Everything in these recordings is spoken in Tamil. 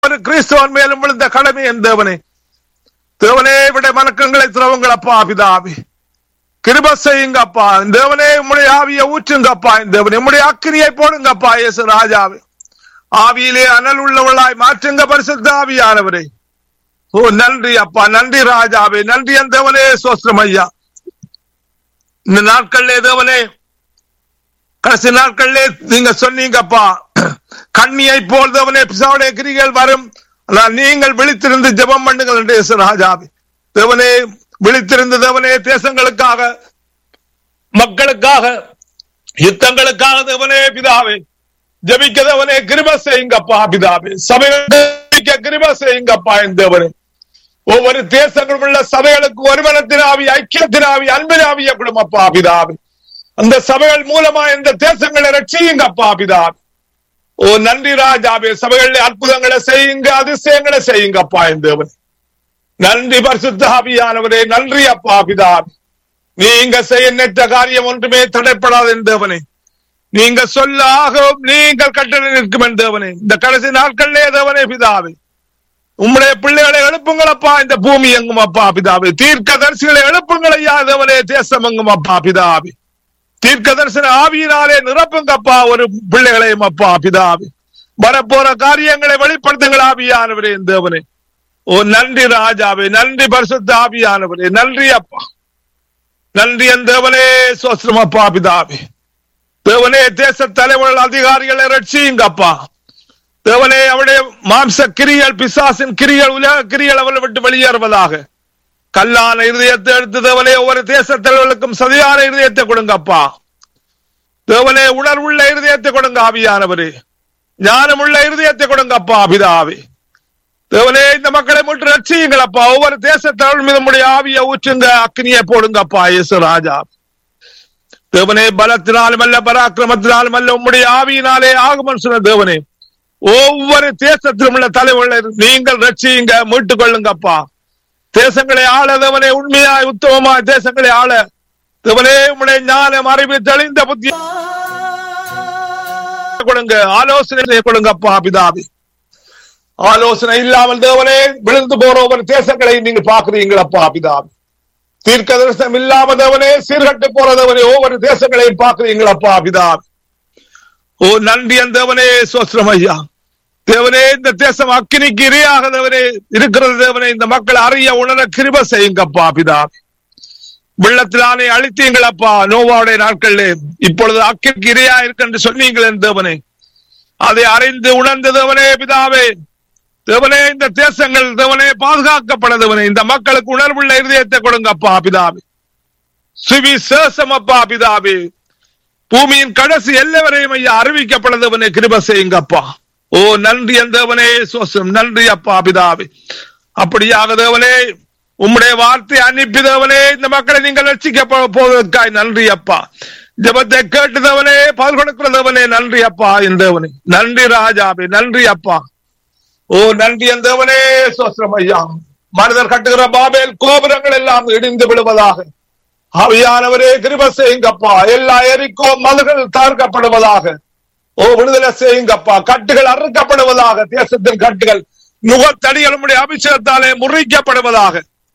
ஒரு கிறிஸ்தவன் மேலும் விழுந்த கடமை என் தேவனே தேவனே விட மணக்கங்களை திரவங்களப்பா பிதாவே கிருப செய்யுங்கப்பா தேவனே உம்முடைய ஆவியை ஊற்றுங்கப்பா தேவனே உம்முடைய அக்கினியை போடுங்கப்பா இயேசு ராஜாவே ஆவியிலே அனல் உள்ளவளாய் மாற்றுங்க பரிசுத்த ஆவியானவரே ஓ நன்றி அப்பா நன்றி ராஜாவே நன்றி என் தேவனே சோஸ்திரம் ஐயா இந்த நாட்கள்லே தேவனே கடைசி நாட்கள்லே நீங்க சொன்னீங்கப்பா கண்ணியை போல் தேவனே பிசாவுடைய கிரிகள் வரும் ஆனால் நீங்கள் விழித்திருந்து ஜெபம் பண்ணுங்கள் என்று இயேசு ராஜாவே தேவனே விழித்திருந்த தேவனே தேசங்களுக்காக மக்களுக்காக யுத்தங்களுக்காக தேவனே பிதாவே ஜபிக்க தேவனே கிருப செய்யுங்கப்பா பிதாவே சபைகளுக்கு கிருப செய்யுங்கப்பா என் தேவனே ஒவ்வொரு தேசங்களும் உள்ள சபைகளுக்கு ஒருமனத்தின் ஆவி ஐக்கியத்தின் ஆவி அன்பின் ஆவிய குடும்பப்பா பிதாவே அந்த சபைகள் மூலமா இந்த தேசங்களை ரட்சியுங்கப்பா பிதாவே ஓ நன்றி ராஜாவே சபைகளில் அற்புதங்களை செய்யுங்க அதிசயங்களை செய்யுங்கப்பா என் தேவன் நன்றி பரிசுத்த ஆவியானவரே நன்றி அப்பா பிதாவே நீங்க செய்ய நினைத்த காரியம் ஒன்றுமே தடைப்படாது என் தேவனே நீங்க சொல்ல ஆகவும் நீங்கள் கட்டளை நிற்கும் என் தேவனே இந்த கடைசி நாட்களிலே தேவனே பிதாவே உம்முடைய பிள்ளைகளை எழுப்புங்களப்பா இந்த பூமி எங்கும் அப்பா பிதாவே தீர்க்க தரிசிகளை எழுப்புங்கள் ஐயா தேவனே தேசம் எங்கும் அப்பா பிதாவே தீர்க்க தரிசன ஆவியினாலே நிரப்புங்கப்பா ஒரு பிள்ளைகளையும் அப்பா பிதாவே வரப்போற காரியங்களை வெளிப்படுத்துங்கள் ஆவியானவரே என் தேவனே ஓ நன்றி ராஜாவே நன்றி பரிசுத்த ஆவியானவரே நன்றி அப்பா நன்றி என் தேவனே சோஸ்திரம் அப்பா பிதாவே தேவனே தேச தலைவர்கள் அதிகாரிகளை ரட்சியுங்கப்பா தேவனே அவருடைய மாம்ச கிரிகள் பிசாசின் கிரிகள் உலக கிரிகள் அவர்களை விட்டு வெளியேறுவதாக கல்லான இருதயத்தை எடுத்து தேவனே ஒவ்வொரு தேச தலைவர்களுக்கும் சதியான இருதயத்தை கொடுங்கப்பா தேவனே உணர்வுள்ள இருதயத்தை கொடுங்க ஆவியானவரே ஞானமுள்ள இருதயத்தை கொடுங்கப்பா அபிதாவே தேவனே இந்த மக்களை மட்டும் ரட்சியுங்களப்பா ஒவ்வொரு தேச தலைவர் மீது நம்முடைய ஆவியை ஊற்றுங்க அக்னியை போடுங்கப்பா இயேசு ராஜா தேவனே பலத்தினாலும் அல்ல பராக்கிரமத்தினாலும் அல்ல உம்முடைய ஆவியினாலே ஆகுமன் சொன்ன தேவனே ஒவ்வொரு தேசத்திலும் உள்ள தலைவர்களை நீங்கள் ரட்சியுங்க மீட்டுக் கொள்ளுங்கப்பா தேசங்களை ஆள தேவனே உண்மையாய் உத்தமமாய் தேசங்களை ஆள தேவனே உம்முடைய ஞானம் அறிவு தெளிந்த புத்தி கொடுங்க ஆலோசனை கொடுங்கப்பா பிதாவி ஆலோசனை இல்லாமல் தேவனே விழுந்து போற ஒவ்வொரு தேசங்களை நீங்க பாக்குறீங்களப்பா பிதாவி தீர்க்க தரிசனம் இல்லாம தேவனே சீர்கட்டு போற தேவனே ஒவ்வொரு தேசங்களையும் பாக்குறீங்களப்பா பிதாவி ஓ நன்றி அந்த தேவனே சோஸ்திரம் ஐயா தேவனே இந்த தேசம் அக்கினிக்கு இரையாக தேவனே இருக்கிறது தேவனே இந்த மக்கள் அறிய உணர கிருப செய்யுங்கப்பா பிதாவே வெள்ளத்திலானே அழித்தீங்களப்பா நோவாவுடைய நாட்களிலே இப்பொழுது அக்கினிக்கு இரையா இருக்கு சொன்னீங்களே தேவனே அதை அறிந்து உணர்ந்த தேவனே பிதாவே தேவனே இந்த தேசங்கள் தேவனே பாதுகாக்கப்பட தேவனே இந்த மக்களுக்கு உணர்வுள்ள இருதயத்தை கொடுங்கப்பா பிதாவே சுவிசேஷம் அப்பா பிதாவே பூமியின் கடைசி எல்லவரையும் ஐயா அறிவிக்கப்படதவனே கிருப செய்யுங்கப்பா ஓ நன்றி தேவனே சோசம் நன்றி அப்பா பிதாவே அப்படியாக தேவனே உம்முடைய வார்த்தை அனுப்பி தேவனே இந்த மக்களை நீங்கள் ரட்சிக்க போவதற்காய் நன்றி அப்பா ஜபத்தை கேட்டுதவனே பதில் கொடுக்கிறதவனே நன்றி அப்பா தேவனே நன்றி ராஜாவே நன்றி அப்பா ஓ நன்றி தேவனே சோஸ்திரம் ஐயா மனிதர் கட்டுகிற பாபேல் கோபுரங்கள் எல்லாம் இடிந்து விடுவதாக ஆவியானவரே கிருப செய்யுங்கப்பா எல்லா எரிக்கோ மதுகள் தவிர்க்கப்படுவதாக ஓ விடுதலை செய்யுங்கப்பா கட்டுகள் அறுக்கப்படுவதாக தேசத்தின் கட்டுகள் நுகத்தடிகளுடைய அபிஷேகத்தாலே முறிக்கப்படுவதாக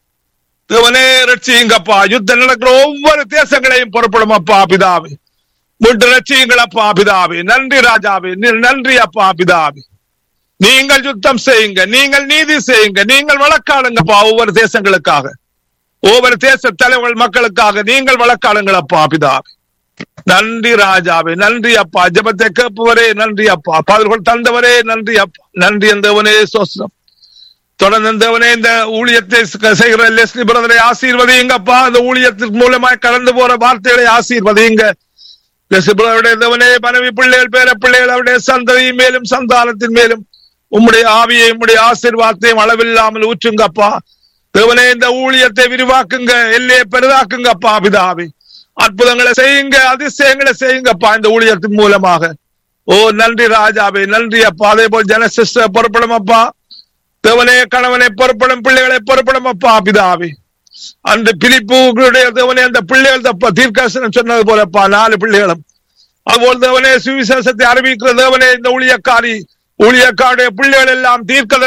தேவனே ரட்சியுங்கப்பா யுத்தம் நடக்கிற ஒவ்வொரு தேசங்களையும் புறப்படும் அப்பா பிதாவே மீட்டு ரட்சியுங்களப்பா பிதாவே நன்றி ராஜாவே நன்றி அப்பா பிதாவே நீங்கள் யுத்தம் செய்யுங்க நீங்கள் நீதி செய்யுங்க நீங்கள் வழக்காடுங்கப்பா ஒவ்வொரு தேசங்களுக்காக ஒவ்வொரு தேச தலைவர்கள் மக்களுக்காக நீங்கள் வழக்காடுங்கள் அப்பா பிதாவே நன்றி ராஜாவே நன்றி அப்பா ஜபத்தை கேட்பவரே நன்றி அப்பா பாதல்கள் தந்தவரே நன்றி அப்பா நன்றி எந்தவனே சோசனம் தொடர்ந்து எந்தவனே இந்த ஊழியத்தை செய்கிற லெஸ்லி பிரதரை ஆசீர்வதிங்கப்பா அந்த ஊழியத்தின் மூலமாய் கடந்து போற வார்த்தைகளை ஆசீர்வதிங்க லெஸ்லி பிரதருடைய மனைவி பிள்ளைகள் பேர பிள்ளைகள் அவருடைய சந்ததியின் மேலும் சந்தானத்தின் மேலும் உம்முடைய ஆவியை உம்முடைய ஆசீர்வாதத்தையும் அளவில்லாமல் ஊற்றுங்கப்பா தேவனே இந்த ஊழியத்தை விரிவாக்குங்க எல்லையை பெரிதாக்குங்கப்பா பிதாவே அற்புதங்களை செய்யுங்க அதிசயங்களை செய்யுங்கப்பா இந்த ஊழியத்தின் மூலமாக ஓ நன்றி ராஜாவே நன்றி அப்பா அதே போல் ஜனசிஸ்ட பொறுப்படும் அப்பா தேவனே கணவனை பொறுப்படும் பிள்ளைகளை பொறுப்படும் அப்பா பிதாவே அந்த பிலிப்புடைய தேவனே அந்த பிள்ளைகள் தப்பா தீர்க்கசனம் சொன்னது போலப்பா நாலு பிள்ளைகளும் அதுபோல் தேவனே சுவிசேஷத்தை அறிவிக்கிற தேவனே இந்த ஊழியக்காரி ஊழியக்காருடைய பிள்ளைகள் எல்லாம் தீர்க்க